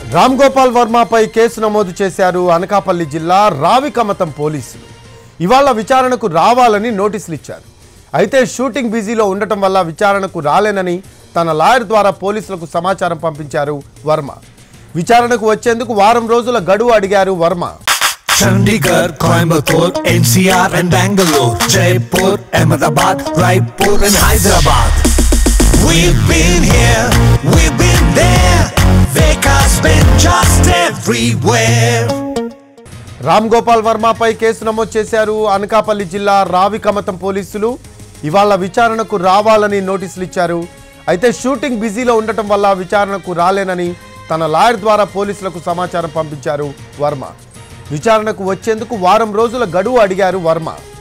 రామ్ గోపాల్ వర్మపై కేసు నమోదు చేశారు అనకాపల్లి జిల్లా రావికమతం పోలీసులు ఇవాళ విచారణకు రావాలని నోటీసులు ఇచ్చారు అయితే షూటింగ్ బిజీలో ఉండటం వల్ల విచారణకు రాలేనని తన లాయర్ ద్వారా పోలీసులకు సమాచారం పంపించారు వర్మ విచారణకు వచ్చేందుకు వారం రోజుల గడువు అడిగారు Varma Chandigarh, Coimbatore, NCR and Bangalore, Jaipur, Ahmedabad, Raipur and Hyderabad. We've been here, we've been there. Vekas been just everywhere. Ram Gopal వర్మపై కేసు నమోదు చేశారు అనకాపల్లి జిల్లా రావికమతం పోలీసులు ఇవాళ విచారణకు రావాలని నోటీసులు ఇచ్చారు అయితే షూటింగ్ బిజీలో ఉండటం వల్ల విచారణకు రాలేనని తన లాయర్ ద్వారా పోలీసులకు సమాచారం పంపించారు వర్మ విచారణకు వచ్చేందుకు వారం రోజుల గడువు అడిగారు వర్మ